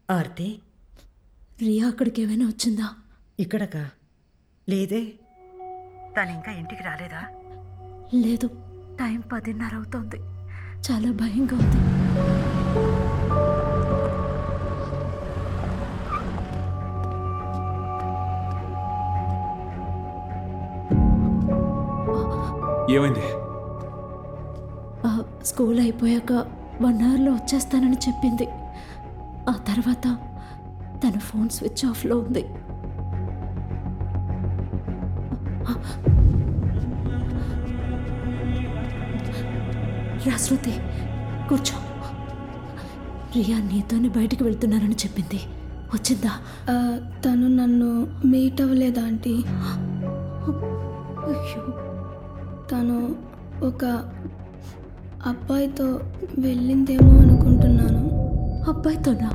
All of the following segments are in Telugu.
ఆర్తి రియా అక్కడికి ఏమైనా వచ్చిందా ఇక్కడకా లేదే తను ఇంకా ఇంటికి రాలేదా లేదు టైం పదిన్నర అవుతోంది చాలా భయంగా ఉంది ఏమైంది ఆ, స్కూల్ అయిపోయాక వన్ అవర్లో వచ్చేస్తానని చెప్పింది ఆ తర్వాత తన ఫోన్ స్విచ్ ఆఫ్లో ఉంది రా శృతి కూర్చో రియా నీతోనే బయటికి వెళ్తున్నానని చెప్పింది వచ్చిందా ఆ, తను నన్ను మీట్ అవ్వలేదు ఆంటీ అయ్యో తను ఒక అబ్బాయితో వెళ్ళిందేమో అనుకుంటున్నాను అబ్బాయితోనా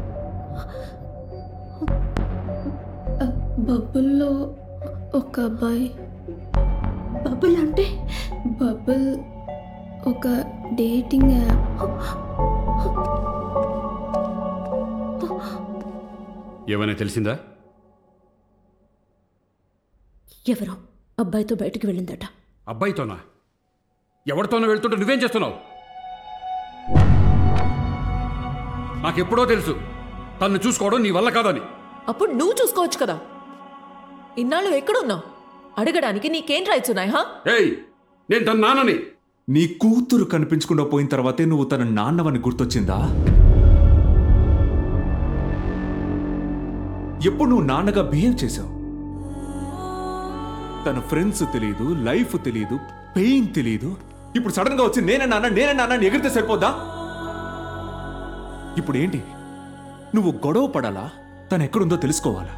ఆ, బబుల్లో ఒక అబ్బాయి బబుల్ అంటే బబుల్ ఒక డేటింగ్ యాప్ ఏమైనా తెలిసిందా ఎవరో అబ్బాయితో బయటికి వెళ్ళిందట అబ్బాయితోనా ఎవరితోనో వెళ్తుంటే నువ్వేం చేస్తున్నావు నాకెప్పుడో తెలుసు తన్ను చూసుకోవడం నీ వల్ల కాదని అప్పుడు నువ్వు చూసుకోవచ్చు కదా ఇన్నాళ్ళు ఎక్కడున్నావు అడగడానికి నీకేం రైట్స్ ఉన్నాయి హా ఏయ్ నేను తన నాన్నని నీ కూతురు కనిపించకుండా పోయిన తర్వాతే నువ్వు తన నాన్నవని గుర్తొచ్చిందా ఎప్పుడు నువ్వు నాన్నగా బిహేవ్ చేశావు తన ఫ్రెండ్స్ తెలియదు లైఫ్ తెలియదు పెయిన్ తెలియదు ఇప్పుడు సడన్ గా వచ్చి నేనే నాన్న నేనే నాన్న అని ఎగిరితే సరిపోద్దా ఇప్పుడు ఏంటి నువ్వు గొడవ పడాలా తను ఎక్కడుందో తెలుసుకోవాలా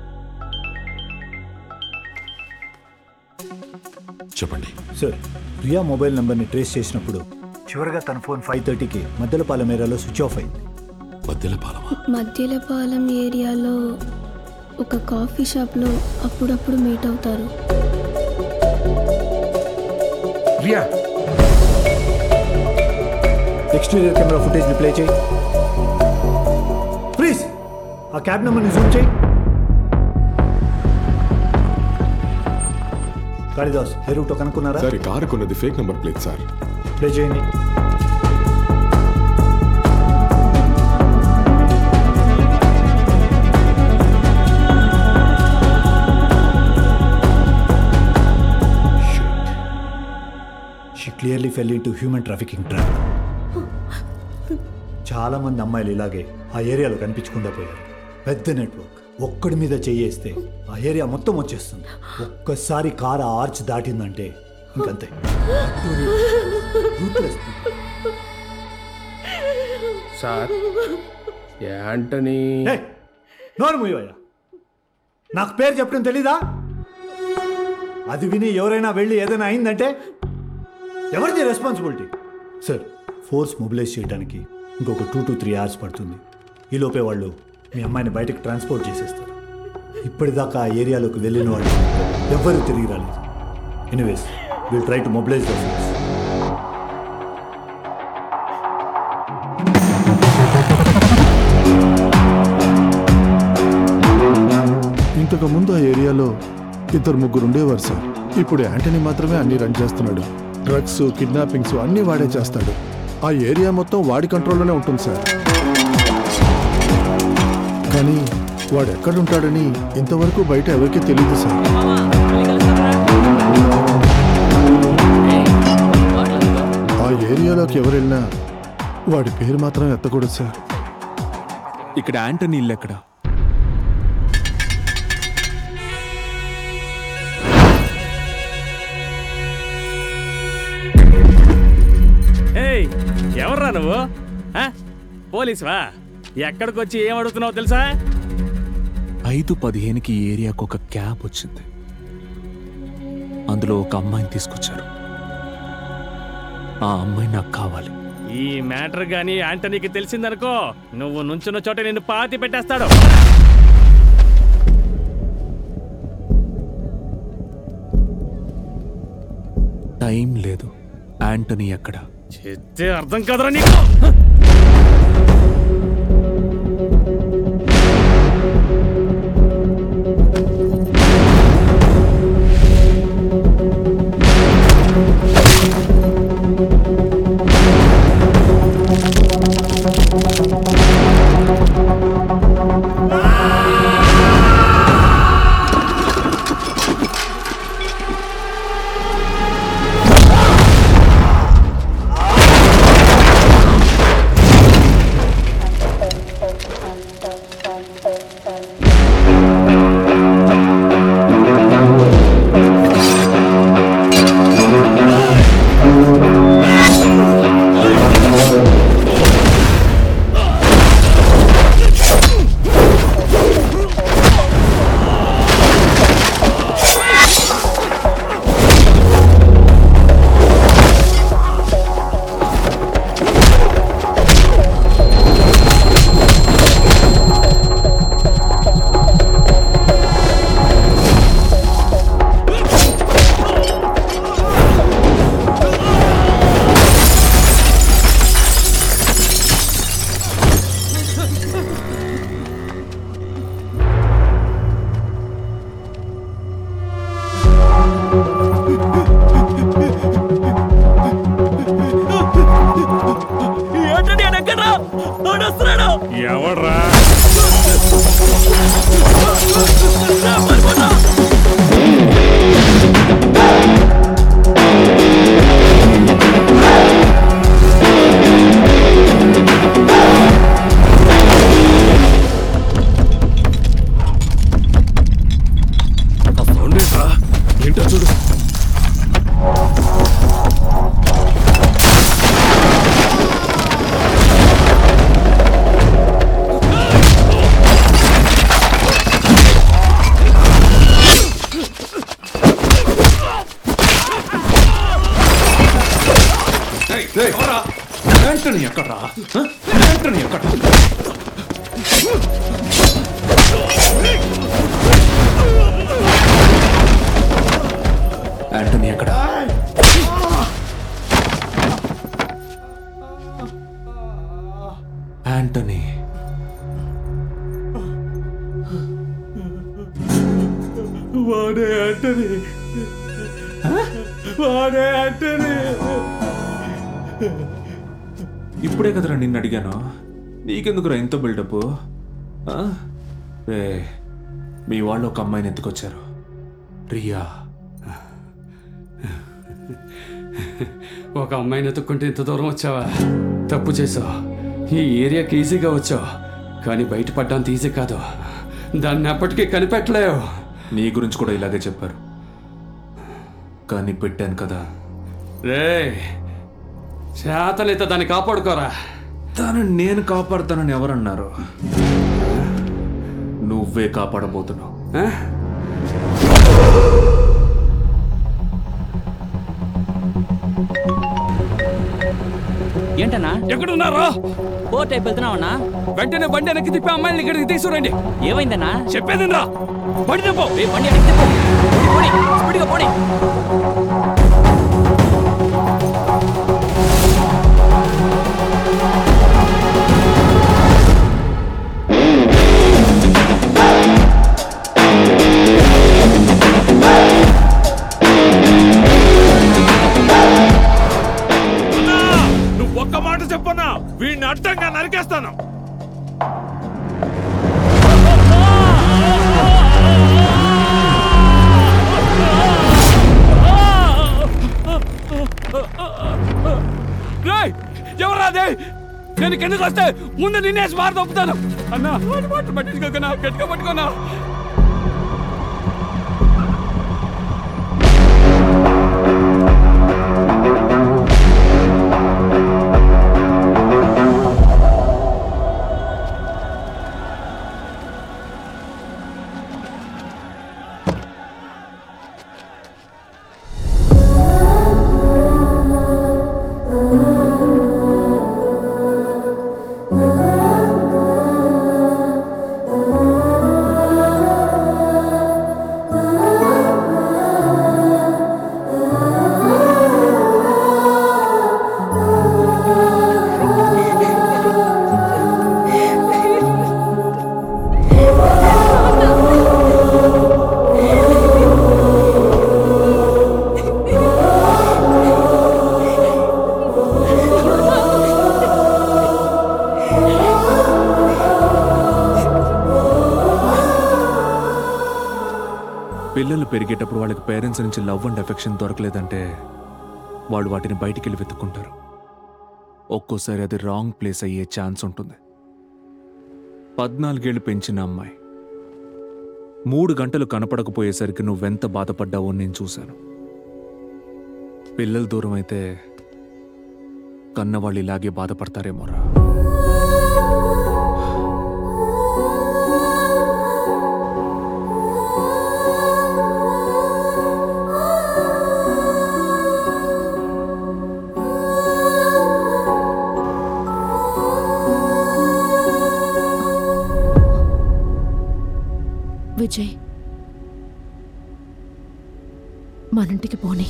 చెప్పండి సార్ రియా మొబైల్ నంబర్ని ట్రేస్ చేసినప్పుడు చివరిగా తన ఫోన్ ఫైవ్ థర్టీకి మద్దెలపాలెం ఏరియాలో స్విచ్ ఆఫ్ అయింది మధ్యలో పాలమా మధ్యలపాలెం ఏరియాలో ఒక కాఫీ షాప్లో అప్పుడప్పుడు మీట్ అవుతారు రియా ఎక్స్టీరియర్ కెమెరా ఫుటేజ్ని ప్లే చేయి ప్లీజ్ ఆ క్యాబ్ నెంబర్ని జూమ్ చేయి కాళిదాస్ ఏ రూటో కనుక్కున్నారా సార్ ఈ కారుకు ఉన్నది fake number plate sir play చేయండి she clearly fell into human trafficking trap చాలా మంది అమ్మాయిలు ఇలాగే ఆ ఏరియాలో కనిపించకుండా పోయారు పెద్ద నెట్వర్క్ ఒక్కడి మీద చెయ్యేస్తే ఆ ఏరియా మొత్తం వచ్చేస్తుంది ఒక్కసారి కారు ఆ ఆర్చ్ దాటిందంటే ఇంకంతే Ruthless people. సార్ యాంటనీ ఏయ్, నోరు మూయవయ్యా నాకు పేరు చెప్పడం తెలీదా అది విని ఎవరైనా వెళ్ళి ఏదైనా అయిందంటే ఎవరిది రెస్పాన్సిబిలిటీ సార్ ఫోర్స్ మొబిలైజ్ చేయడానికి ఇంకొక టూ టు త్రీ అవర్స్ పడుతుంది ఈలోపే వాళ్ళు మీ అమ్మాయిని బయటకు ట్రాన్స్పోర్ట్ చేసేస్తారు ఇప్పటిదాకా ఆ ఏరియాలోకి వెళ్ళిన వాళ్ళు ఎవ్వరూ తిరిగి రాలేదు anyways will try to mobilise the force ఇంతకు ముందు ఆ ఏరియాలో ఇద్దరు ముగ్గురు ఉండేవారు సార్ ఇప్పుడు యాంటనీ మాత్రమే అన్ని రన్ చేస్తున్నాడు డ్రగ్స్ కిడ్నాపింగ్స్ అన్ని వాడే చేస్తాడు ఆ ఏరియా మొత్తం వాడి కంట్రోల్లోనే ఉంటుంది సార్ కానీ వాడు ఎక్కడుంటాడని ఇంతవరకు బయట ఎవరికీ తెలియదు సార్ ఆ ఏరియాలోకి ఎవరు వెళ్ళినా వాడి పేరు మాత్రం ఎత్తకూడదు సార్ ఇక్కడ యాంటనీ ఇల్లు ఎక్కడ ఏయ్ ఎవర్రా నువ్వు ఆ? పోలీసువా ఎక్కడికి వచ్చి ఏం అడుగుతున్నావు తెలుసా ఐదు పదిహేనుకి ఈ ఏరియాకు ఒక క్యాబ్ వచ్చింది అందులో ఒక అమ్మాయిని తీసుకొచ్చారు ఆ అమ్మాయి నాకు కావాలి ఈ మ్యాటర్ గాని యాంటనీకి తెలిసిందనుకో నువ్వు నుంచున్న చోట నిన్ను పాతి పెట్టేస్తాడు టైం లేదు యాంటనీ ఎక్కడ చెప్తే అర్థం కదరా నీకు ఎవడ్రా ఆ సౌండ్ ఏంట్రా? ఏంటో చూడు ఏయ్, ఎవరా? యాంటనీ ఎక్కడ్రా హ? యాంటనీ ఎక్కడ యాంటనీ ఎక్కడ యాంటనీ వాడే యాంటనీ వాడే యాంటనీ ఇప్పుడే కదరా నిన్ను అడిగాను నీకెందుకురా ఇంత బిల్డప్ రే మీ వాళ్ళు ఒక అమ్మాయిని ఎత్తుకొచ్చారు రియా ఒక అమ్మాయిని ఎత్తుక్కుంటే ఇంత దూరం వచ్చావా తప్పు చేసావు ఈ ఏరియాకి ఈజీగా వచ్చావు కానీ బయటపడ్డానికి ఈజీ కాదు దాన్ని ఎప్పటికీ కనిపెట్టలేవు నీ గురించి కూడా ఇలాగే చెప్పారు కానీ పెట్టాను కదా రే చేతనైతే దాన్ని కాపాడుకోరా తను నేను కాపాడుతానని ఎవరన్నారు నువ్వే కాపాడబోతున్నావు ఆ? ఏంటన్నా ఎక్కడున్నారా పోర్ట్ అయిపు వెళ్తున్నావన్నా వెంటనే బండి వెనక్కి తిప్పి అమ్మాయిని ఇక్కడికి తీసుకురండి ఏమైందన్నా చెప్పేదిరా బండి తిప్పో ఏ బండి వెనక్కి తిప్పు. పోనీ, స్పీడ్గా పోనీ నువ్వు ఒక్క మాట చెప్పన్నా వీడిని అడ్డంగా నరికేస్తాను రేయ్, ఎవరా అదే నేను కిందకు వస్తే ముందు నిన్నేసి మారు తప్పుతాను అన్నా వాడి మాట పట్టించుకోకనా గట్టిగా పట్టుకోనా ఆ చిన్నపిల్లలు పెరిగేటప్పుడు వాళ్ళకి పేరెంట్స్ నుంచి లవ్ అండ్ ఎఫెక్షన్ దొరకలేదంటే వాళ్ళు వాటిని బయటికి వెళ్ళి వెతుక్కుంటారు ఒక్కోసారి అది రాంగ్ ప్లేస్ అయ్యే ఛాన్స్ ఉంటుంది పద్నాలుగేళ్లు పెంచిన అమ్మాయి మూడు గంటలు కనపడకపోయేసరికి నువ్వెంత బాధపడ్డావో నేను చూశాను పిల్లలు దూరం అయితే కన్నవాళ్ళు ఇలాగే బాధపడతారేమోరా విజయ్ మన ఇంటికి పోనీ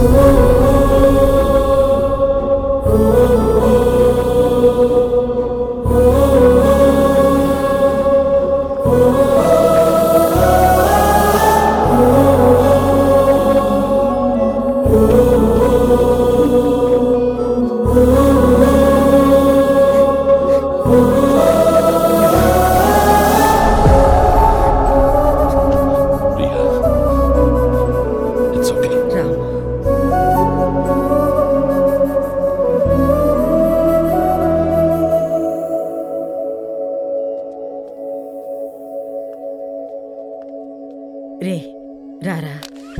ఇట్స్ ఓకే రామా రే రారా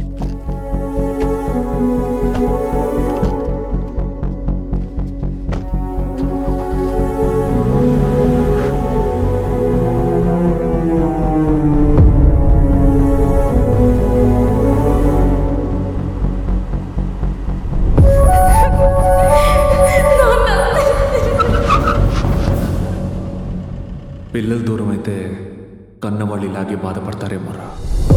పిల్లలు దూరం అయితే కన్నవాళ్ళు ఇలాగే బాధపడతారేమోరా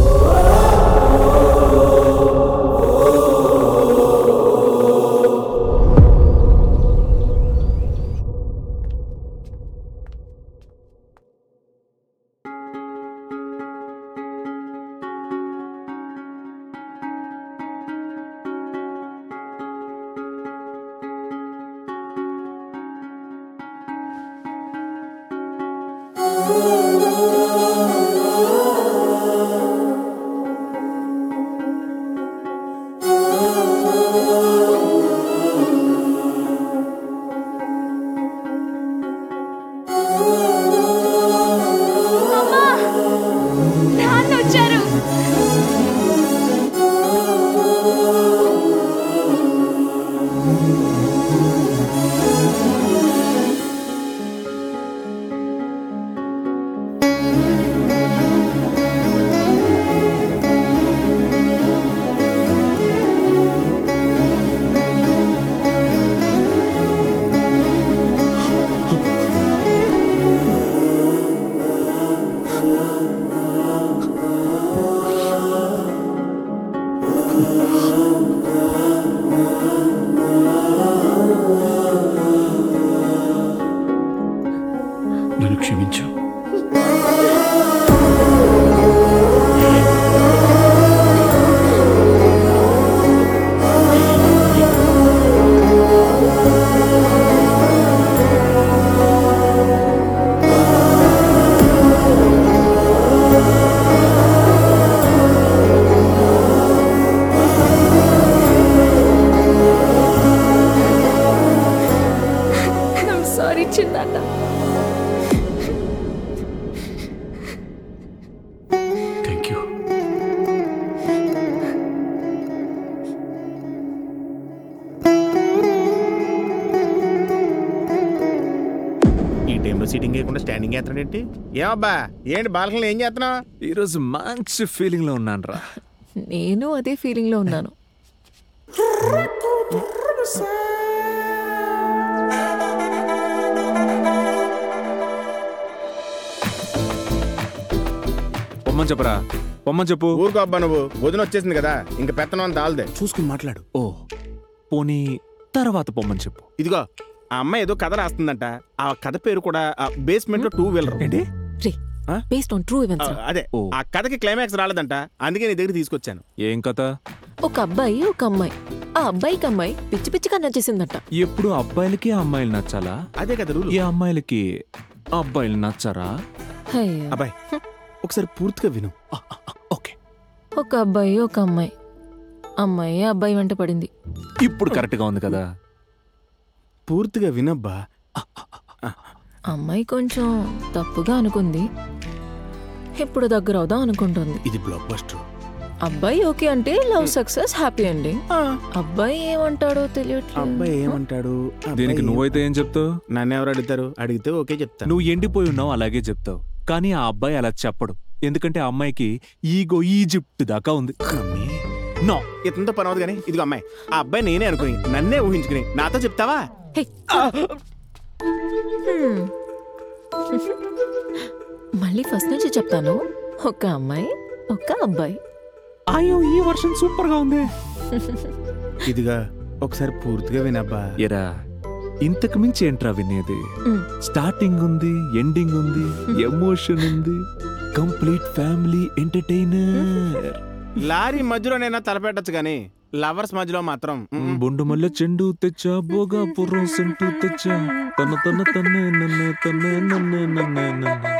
నన్ను క్షమించు సారీ చిన్నన్న థ్యాంక్ యూ ఈ టైంలో సీటింగ్ వేయకుండా స్టాండింగ్ చేస్తున్నాడేంటి ఏమబ్బా ఏంటి బాలకలు ఏం చేస్తున్నావు ఈరోజు మంచి ఫీలింగ్లో ఉన్నాను రా నేను అదే ఫీలింగ్లో ఉన్నాను పొమ్మని చెప్పరా పొమ్మని చెప్పు ఊరుకో అబ్బా నువ్వు వదిన వచ్చేసింది కదా ఇంక పెత్తనం అంత ఆల్దే చూసుకుని మాట్లాడు ఓ పోనీ తర్వాత పొమ్మని చెప్పు ఇదిగో ఆ అమ్మాయి ఏదో కథ రాస్తుందంట ఆ కథ పేరు కూడా బేస్మెంట్ లో టూ వీలర్ ఏంటి రే ఆ? బేస్డ్ ఆన్ ట్రూ ఈవెంట్స్ అదే ఓ. ఆ కథకి క్లైమాక్స్ రాలేదంట అందుకే నీ దగ్గర తీసుకొచ్చాను ఏం కథ ఒక అబ్బాయి ఒక అమ్మాయి ఆ అబ్బాయికి అమ్మాయి పిచ్చి పిచ్చిగా నచ్చేసిందట ఎప్పుడు అబ్బాయిలకి అమ్మాయిలు నచ్చాలా అదే కదా రూల్ ఈ అమ్మాయిలకి అబ్బాయిలు నచ్చరా అయ్యో. అబ్బాయి ఒకసారి పూర్తిగా విను ఓకే ఒక అబ్బాయి ఒక అమ్మాయి అమ్మాయి అబ్బాయి వెంట పడింది ఇప్పుడు కరెక్ట్గా ఉంది కదా పూర్తిగా వినబ్బా అమ్మాయి కొంచెం తప్పుగా అనుకుంది ఇప్పుడు దగ్గర అవుదాం అనుకుంటుంది ఇది బ్లాక్ బస్టర్ అబ్బాయి ఓకే అంటే లవ్ సక్సెస్ హ్యాపీ ఎండింగ్ అబ్బాయి ఏమంటాడో తెలియట్లేదు అబ్బాయి ఏమంటాడు అబ్బాయి దీనికి ఏం- నువ్వైతే ఏం చెప్తావు నన్ను ఎవరు అడుగుతారు అడిగితే ఓకే చెప్తాను నువ్వు ఎండిపోయి ఉన్నావు అలాగే చెప్తావు కానీ ఆ అబ్బాయి అలా చెప్పడు ఎందుకంటే ఆ అమ్మాయికి ఈగో ఈజిప్ట్ దాకా ఉంది అమ్మీ, నో ఇతనితో పని అవదు కానీ ఇదిగో అమ్మాయి ఆ అబ్బాయి నేనే అనుకుని నన్నే ఊహించుకుని నాతో చెప్తావా హే. హ్మ్. మళ్ళీ ఫస్ట్ నుంచి చెప్తాను ఒక అమ్మాయి ఒక అబ్బాయి అయ్యో ఈ వర్షన్ సూపర్ గా ఉంది ఇదిగా ఒకసారి పూర్తిగా వినబ్బా ఎరా ఇంతకు మించి ఏంట్రా వినేది మ్. స్టార్టింగ్ ఉంది ఎండింగ్ ఉంది ఎమోషన్ ఉంది కంప్లీట్ ఫ్యామిలీ ఎంటర్టైనర్ లారీ మధ్యలోనైనా తలపెట్టచ్చు కానీ లవర్స్ మధ్యలో మాత్రం మ్మ్. బొండు మల్ల చెండు తెచ్చా బోగా పుర్రం సెంటు తెచ్చా తన తన తన్నే నన్నే తన్నే నన్నే నన్నే నన్నే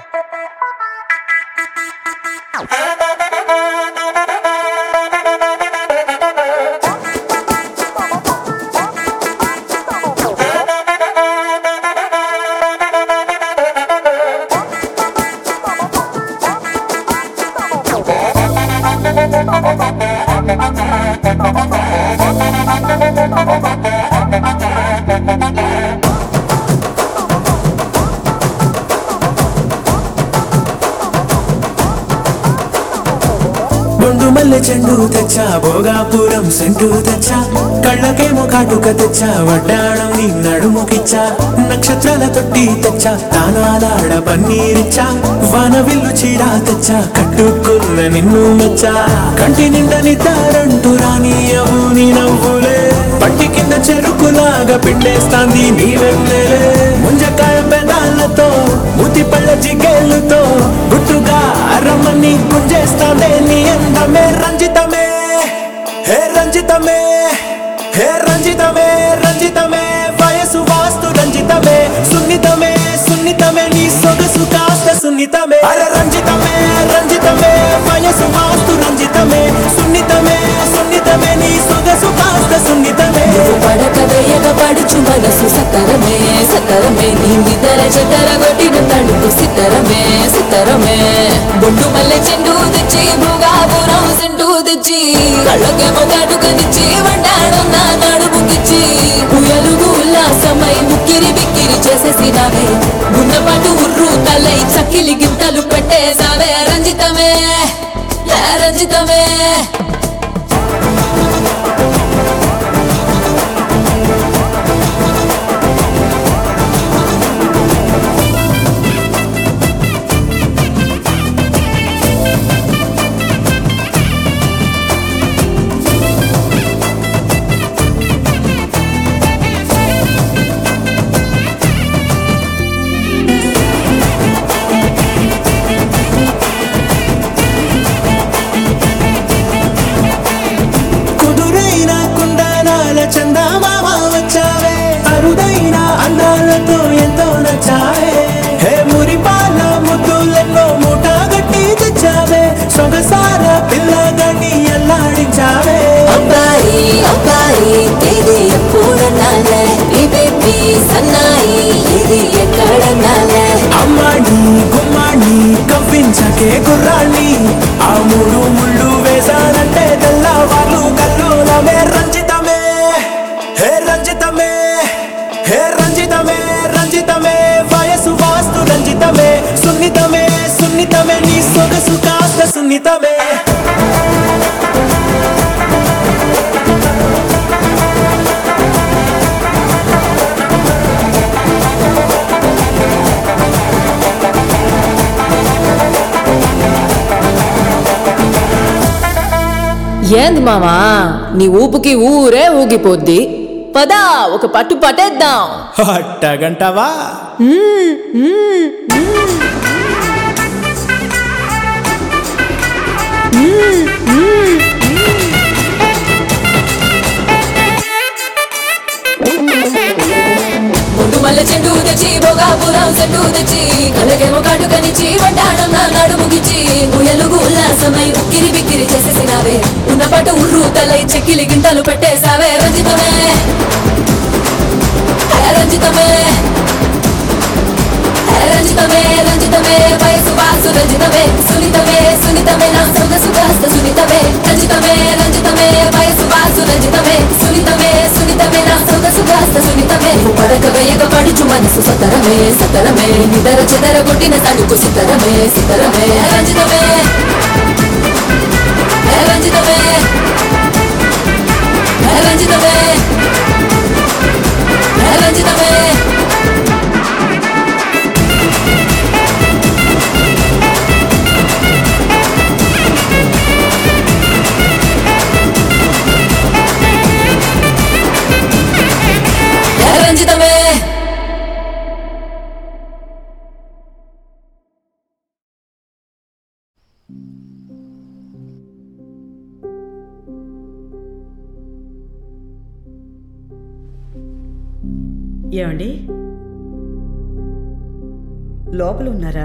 బొండు మల్లె చెండు తెచ్చా భోగాపురం సెంటు తెచ్చా కళ్ళకేమో కాటుక తెచ్చా వడ్డాణం నీ నడుముకిచ్చా నక్షత్రాల తొట్టి తెచ్చా తానాలాడ పన్నీరిచ్చా వాన విల్లు చీర తెచ్చా కట్టుకున్న నిన్ను మెచ్చా కంటి నిండా నిద్దారంటూ రానియవు నీ నవ్వులే పట్టి కింద చెరుకులాగా పిండేస్తాంది నీ వెన్నెలే ముంజకాయ పెదాలతో మూతి పళ్ళ జిగేళ్ళతో గుట్టుగా రమ్మని గుంజేస్తాందే నీ అందమే రంజితమే హే రంజితమే హే రంజితమే రంజితమే వయసు వాస్తు రంజితమే సున్నితమే సున్నితమే నీ సొగసు కాస్త సున్నితమే అరే రంజితమే రంజితమే వయసు వాస్తు రంజితమే సున్నితమే సున్నితమే నీ సొగసు కాస్త సున్నితమే పడక వేయక పడుచు మనసు సతరమే సతరమే నీ నిదర చెదర కొట్టిన తడుపు సితరమే సితరమే బొడ్డు మల్లె చెండు తెచ్చి భూగాపురం సెంటు తెచ్చి కళ్ళకేమో కాటుకనిచ్చి వండాడు నా నడుముకిచ్చి పుయలుగు ఉల్లాసమై ముక్కిరి బిక్కిరి చేసేసినావే గున్నపాటు ఉర్రు తలై చక్కిలి గింతలు పెట్టేసావే రంజితమే హే రంజితమే కుదురైన కుందనాల చందమామ వచ్చావే అరుదైన అందాలతో ఎంతో నచ్చావే హే మురిపాల ముద్దులెన్నో మూట గట్టి తెచ్చావే సొగసార పిల్లగని ఎల్లాడించావే అబ్బాయి అబ్బాయి ఇది ఎప్పుడన్నాలే ఇది మీ సన్నాయి ఇది ఎక్కడన్నాలే అమ్మాడి గుమ్మాడి కవ్వించకే గుర్రాన్ని ఆ మూడు ముళ్ళు వేశానంటే తెల్లవాళ్ళు కల్లోలమే రంజితమే హే రంజితమే హే రంజితమే రంజితమే వయసు వాస్తు రంజితమే సున్నితమే సున్నితమే నీ సొగసు కాస్త సున్నితమే ఏంది మావా నీ ఊపుకి ఊరే ఊగిపోద్ది పదా ఒక పట్టు పట్టేద్దాం అట్టగంటవా మ్మ్, మ్మ్, మ్మ్. మ్మ్, మ్మ్, మ్మ్. ముందు మల్ల మల్లె చెండు తెచ్చి భోగాపురం చెట్టు తెచ్చి కళ్ళకేమో కాటుకనిచ్చి వడ్డాణం నా నడుముకిచ్చి ముయలుగు ఉల్లాసమై ఉక్కిరి బిక్కిరి చేసేసినావే ఉన్న పాటు ఉర్రు తలై చెక్కిలి గింటలు పెట్టేశావే రంజితమే హే రంజితమే హే రంజితమే రంజితమే వయసు వాసు రంజితమే సునీతమే సునీతమే నా సొగ సుఖాస్త సునీతమే రంజితమే రంజితమే వయసు వాసు రంజితమే సునీతమే సునీతమే నా సొగ సుఖాస్త సునీతమే పడక వేయక పడుచు మనసు సతరమే సతరమే నిదర చెదర కొట్టిన తడుకు సితరమే సితరమే రంజితమే హే రంజితమే హే రంజితమే హే రంజితమే హే రంజితమే ఏమండి లోపల ఉన్నారా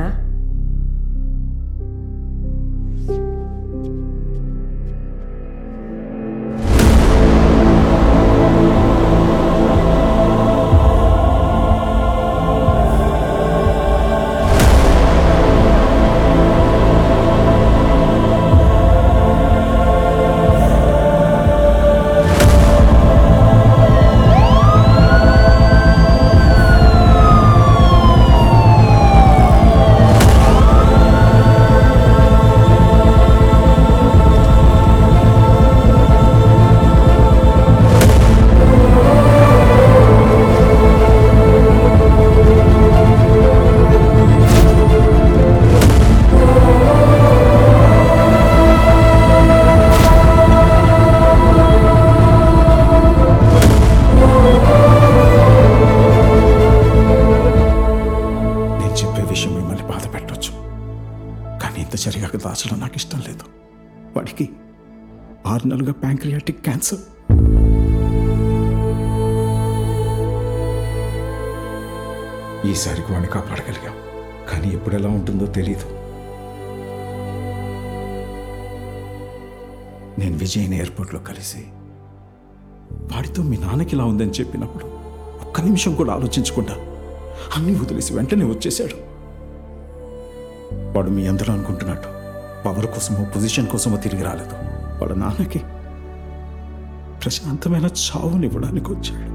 నేను చెప్పే విషయం మిమ్మల్ని బాధ పెట్టవచ్చు కానీ ఇంత జరిగాక దాచడం నాకు ఇష్టం లేదు వాడికి ఆరు నెలలుగా ప్యాంక్రియాటిక్ క్యాన్సర్ ఈసారికి వాడిని కాపాడగలిగాం కానీ ఎప్పుడు ఎలా ఉంటుందో తెలియదు నేను విజయ్ని ఎయిర్పోర్ట్లో కలిసి వాడితో మీ నాన్నకి ఇలా ఉందని చెప్పినప్పుడు ఒక్క నిమిషం కూడా ఆలోచించకుండా అన్నీ వదిలేసి వెంటనే వచ్చేశాడు వాడు మీ అందరూ అనుకుంటున్నట్టు పవర్ కోసమో పొజిషన్ కోసమో తిరిగి రాలేదు వాళ్ళ నాన్నకి ప్రశాంతమైన చావునివ్వడానికి వచ్చాడు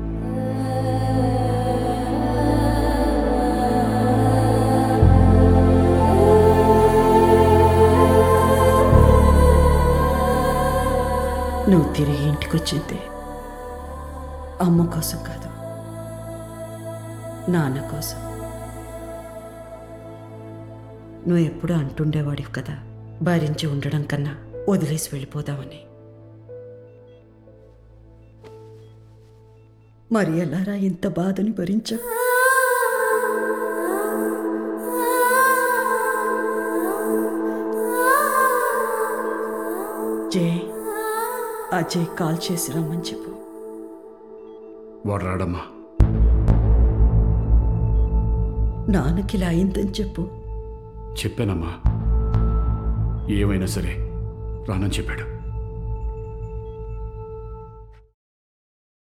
నువ్వు తిరిగి ఇంటికి వచ్చింది అమ్మ కోసం కాదు నాన్న కోసం నువ్వు ఎప్పుడూ అంటుండేవాడివి కదా భరించి ఉండడం కన్నా వదిలేసి వెళ్ళిపోదామని మరి ఎలారా ఇంత బాధని భరించా జై అజయ్ కాల్ చేసి రమ్మని చెప్పు వాడు రాడమ్మా నాన్నకి ఇలా అయిందని చెప్పు చెప్పానమ్మా ఏమైనా సరే రానని చెప్పాడు